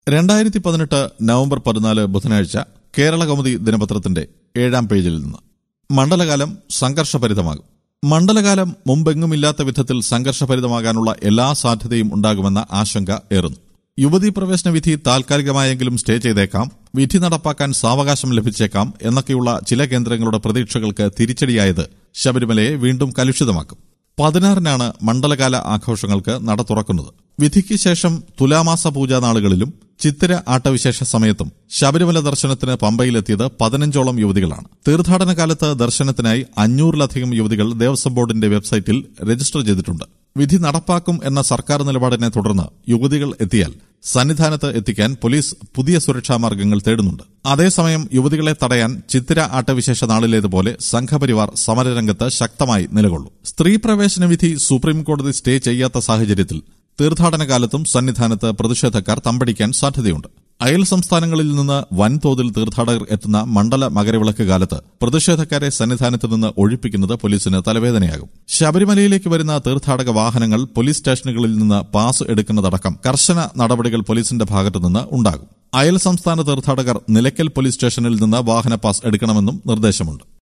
രണ്ടായിരത്തി പതിനെട്ട് നവംബർ പതിനാല് ബുധനാഴ്ച കേരള കൗമുദി ദിനപത്രത്തിന്റെ ഏഴാം പേജിൽ നിന്ന് മണ്ഡലകാലം സംഘർഷഭരിതമാകും മണ്ഡലകാലം മുമ്പെങ്ങുമില്ലാത്ത വിധത്തിൽ സംഘർഷഭരിതമാകാനുള്ള എല്ലാ സാധ്യതയും ഉണ്ടാകുമെന്ന ആശങ്ക ഏറുന്നു യുവതീ പ്രവേശന വിധി താൽക്കാലികമായെങ്കിലും സ്റ്റേ ചെയ്തേക്കാം വിധി നടപ്പാക്കാൻ സാവകാശം ലഭിച്ചേക്കാം എന്നൊക്കെയുള്ള ചില കേന്ദ്രങ്ങളുടെ പ്രതീക്ഷകൾക്ക് തിരിച്ചടിയായത് ശബരിമലയെ വീണ്ടും കലുഷിതമാക്കും പതിനാറിനാണ് മണ്ഡലകാല ആഘോഷങ്ങൾക്ക് നട തുറക്കുന്നത് വിധിക്ക് ശേഷം തുലാമാസ പൂജാ നാളുകളിലും ചിത്തിര ആട്ടവിശേഷ സമയത്തും ശബരിമല ദർശനത്തിന് പമ്പയിലെത്തിയത് പതിനഞ്ചോളം യുവതികളാണ് തീർത്ഥാടന കാലത്ത് ദർശനത്തിനായി അഞ്ഞൂറിലധികം യുവതികൾ ദേവസ്വം ബോർഡിന്റെ വെബ്സൈറ്റിൽ രജിസ്റ്റർ ചെയ്തിട്ടുണ്ട് വിധി നടപ്പാക്കും എന്ന സർക്കാർ നിലപാടിനെ തുടർന്ന് യുവതികൾ എത്തിയാൽ സന്നിധാനത്ത് എത്തിക്കാൻ പോലീസ് പുതിയ സുരക്ഷാ മാർഗങ്ങൾ തേടുന്നുണ്ട് അതേസമയം യുവതികളെ തടയാൻ ചിത്തിര ആട്ടവിശേഷ നാളിലേതുപോലെ സംഘപരിവാർ സമരരംഗത്ത് ശക്തമായി നിലകൊള്ളും സ്ത്രീ പ്രവേശന വിധി സുപ്രീംകോടതി സ്റ്റേ ചെയ്യാത്ത സാഹചര്യത്തിൽ തീർത്ഥാടന കാലത്തും സന്നിധാനത്ത് പ്രതിഷേധക്കാർ തമ്പടിക്കാൻ സാധ്യതയുണ്ട് അയൽ സംസ്ഥാനങ്ങളിൽ നിന്ന് വൻതോതിൽ തീർത്ഥാടകർ എത്തുന്ന മണ്ഡല മകരവിളക്ക് കാലത്ത് പ്രതിഷേധക്കാരെ സന്നിധാനത്ത് നിന്ന് ഒഴിപ്പിക്കുന്നത് പോലീസിന് തലവേദനയാകും ശബരിമലയിലേക്ക് വരുന്ന തീർത്ഥാടക വാഹനങ്ങൾ പോലീസ് സ്റ്റേഷനുകളിൽ നിന്ന് പാസ് എടുക്കുന്നതടക്കം കർശന നടപടികൾ പോലീസിന്റെ ഭാഗത്തുനിന്ന് ഉണ്ടാകും അയൽ സംസ്ഥാന തീർത്ഥാടകർ നിലയ്ക്കൽ പോലീസ് സ്റ്റേഷനിൽ നിന്ന് വാഹന പാസ് എടുക്കണമെന്നും നിർദ്ദേശമുണ്ട്